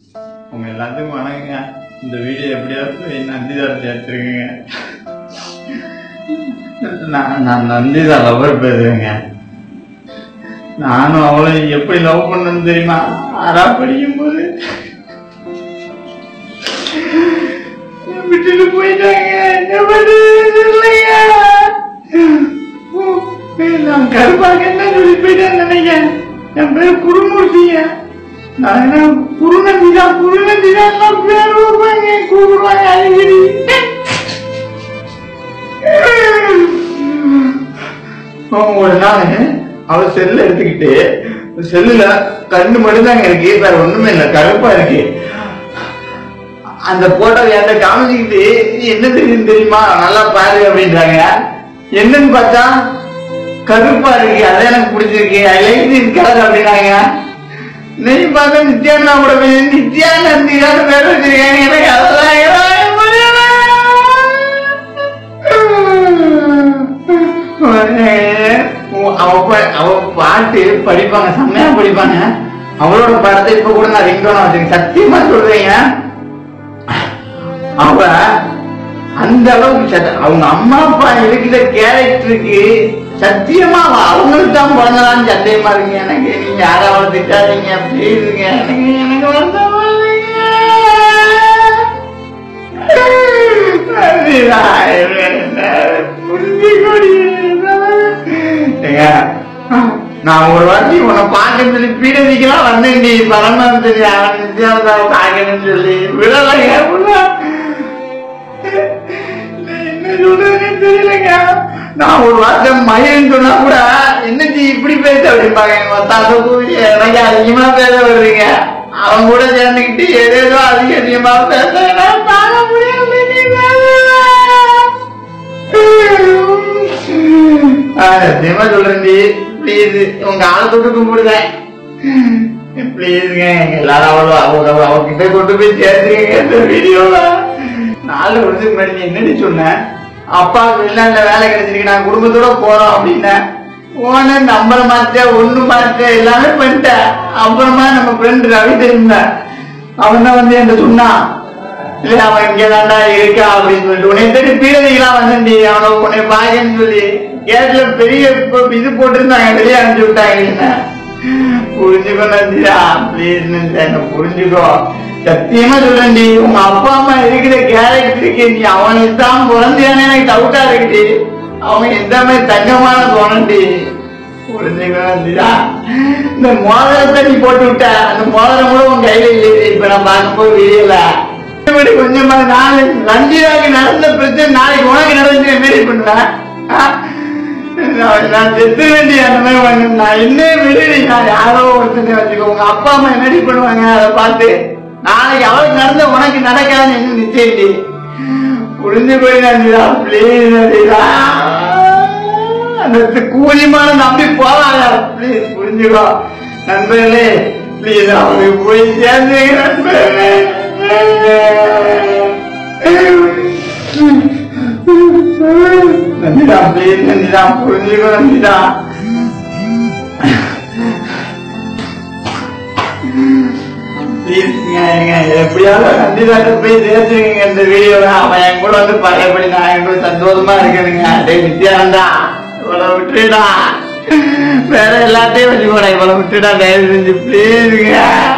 உங்க எல்லாத்துக்கும் வணக்கங்க இந்த வீடியோ எப்படியாவது நந்திதாரத்தை எடுத்துருக்கீங்க நான் நான் நந்திதா லவர் பேசுறேங்க நானும் அவளும் எப்படி லவ் பண்ணணும் தெரியுமா ஆறா படிக்கும் போது விட்டுட்டு போயிட்டாங்க என்ன பண்றது தெரியலைங்க. ஓ, நான் கருப்பாக என்ன சொல்லி போயிட்டேன்னு நினைக்கிறேன் என் பேர் குருமூர்த்திங்க நான் என்ன குருநந்திதா குருநந்திதா எல்லாம் பேர் வைப்பாங்க கூப்பிடுவாங்க அடிக்கடி அவன் ஒரு நாள் அவ செல்ல எடுத்துக்கிட்டு செல்லுல கண்ணு மட்டும்தாங்க இருக்கு வேற ஒண்ணுமே இல்ல கருப்பா இருக்கு அந்த போட்டோ என்கிட்ட காமிச்சுக்கிட்டு என்ன தெரியும் தெரியுமா நல்லா பாரு அப்படின்றாங்க என்னன்னு பார்த்தா கருப்பா இருக்கு அதான் எனக்கு பிடிச்சிருக்கு ஐ லைக் திஸ் கலர் அப்படின்னாங்க நீ பார்த்தா நித்யானா கூட போய் நித்யானந்தி தான் பேர் வச்சிருக்காங்க எனக்கு அதெல்லாம் ஏதாவது புரியல. அவ ப- அவ பாட்டு படிப்பாங்க செம்மையா படிப்பாங்க அவளோட படத்தை இப்ப கூட நான் ரிங்டோனா வச்சிருக்கேன் சத்தியமா சொல்றீங்க அவ அந்த அளவுக்கு சத்த- அவங்க அம்மா அப்பா இருக்கிற கேரக்டருக்கு சத்தியமா அவ அவங்களுக்கு தான் பிறந்தலான்னு சத்தியமா இருக்கு எனக்கு நீங்க யாராவது திட்டாதீங்க ப்ளீஸுங்க எனக்கு எனக்கு வருத்தமா இருக்குங்க. அதுடா, என்ன புரிஞ்சுக்கோடி. ஏங்க, நான் ஒரு வாட்டி உன்னை பார்க்க சொல்லி பீடதிக்கெல்லாம் வந்தேன் நீ பரமன் சொல்லி அவன் நித்யானந்தாவை பார்க்கணும்னு சொல்லி விடலைங்க புள்ள. என்ன சொல்றதுன்னு தெரியலங்க நான் ஒரு வார்த்தை மயில்னு சொன்னா கூட என்னச்சு இப்படி பேச அப்படிம்பாங்க எங்க மத்தாந்த கூவி எனக்கு அதிகமா பேச வருதுங்க அவன் கூட சேர்ந்துக்கிட்டு ஏதேதோ அதிக அதிகமா பேச என்னால தாங்க முடியல நீ சத்தியமா சொல்றேன்டி ப்ளீஸ் உங்க ஆளை தொட்டு கும்பிடுறேன் ப்ளீஸுங்க எல்லாரும் அவ்வளோ அவங்க அவகிட்ட கொண்டு போய் சேர்த்துருங்க இந்த வீடியோல நாலு வருஷத்துக்கு முன்னாடி நீ என்னடி சொன்ன அப்பா வெளிநாட்டுல வேலை கிடைச்சிருக்கு நான் குடும்பத்தோட போறோம் அப்படின்னேன் போன நம்பரை மாத்தேன் ஒண்ணு மாத்தேன் எல்லாமே பண்ணிட்டேன் அப்புறமா நம்ம ஃப்ரெண்ட் ரவி தெரியுமா அவன் தான் வந்து என்கிட்ட சொன்னான் இல்ல அவன் இங்க தாண்டா இருக்கா அப்படின்னு சொல்லிட்டு உன்னை தேடி பீடதிக்கலாம் வந்தேன்டி அவனை உன்னை பாக்கன்னு சொல்லி கேட்ல பெரிய இப்ப இது போட்டிருந்தாங்க வெளியே அனுப்பிச்சு விட்டாங்க என்ன புரிஞ்சுக்கோ நந்தியா ப்ளீஸ் என்ன புரிஞ்சுக்கோ சத்தியமா சொல்றேன்டி உங்க அப்பா அம்மா இருக்கிற கேரக்டருக்கு நீ அவனுக்கு தான் பிறந்தியானே எனக்கு டவுட்டா இருக்குடி அவன் எந்த மாதிரி தங்கமான தோணண்டி புரிஞ்சுக்கோ நந்தியா இந்த மோதிரத்தை நீ போட்டு விட்ட அந்த மோதிரம் கூட உன் கையில இல்லையே இப்ப நான் பார்க்கும்போது வீடியோல இப்படி கொஞ்சமா நாளை ரஞ்சிதாக்கு நடந்த பிரச்சனை நாளைக்கு உனக்கு நடந்து என்ன பண்ணுவேன் ஆ? நான் நான் செத்து வேண்டிய அந்த மாதிரி வாங்க நான் என்ன விடுடி நான் யாரோ ஒருத்தனை வச்சுக்கோ உங்க அப்பா அம்மா என்னடி பண்ணுவாங்க அதை பார்த்து நாளைக்கு அவளுக்கு நடந்த உனக்கு நடக்காதுன்னு என்ன நிச்சயம்டி புரிஞ்சு போய் நந்திதா ப்ளீஸ் நந்திதா அந்த கூலிமான நம்பி போவாங்க ப்ளீஸ் புரிஞ்சுக்கோ நண்பர்களே ப்ளீஸ் அவனுக்கு போய் சேர்ந்து நண்பர்களே நந்திதா ப்ளீஸ் நந்திதா புரிஞ்சுக்கோ நந்திதா ப்ளீஸ்ங்க எப்படியாவது நந்திதாட்ட போய் சேர்த்துங்க இந்த வீடியோல அவன் என் கூட வந்து பழையபடி நான் என் கூட சந்தோஷமா இருக்கணுங்க டேய் நித்யானந்தா இவ்வளவு விட்டுடா வேற எல்லாத்தையும் வச்சுக்கோடா இவ்வளவு விட்டுடா தயவு செஞ்சு ப்ளீஸுங்க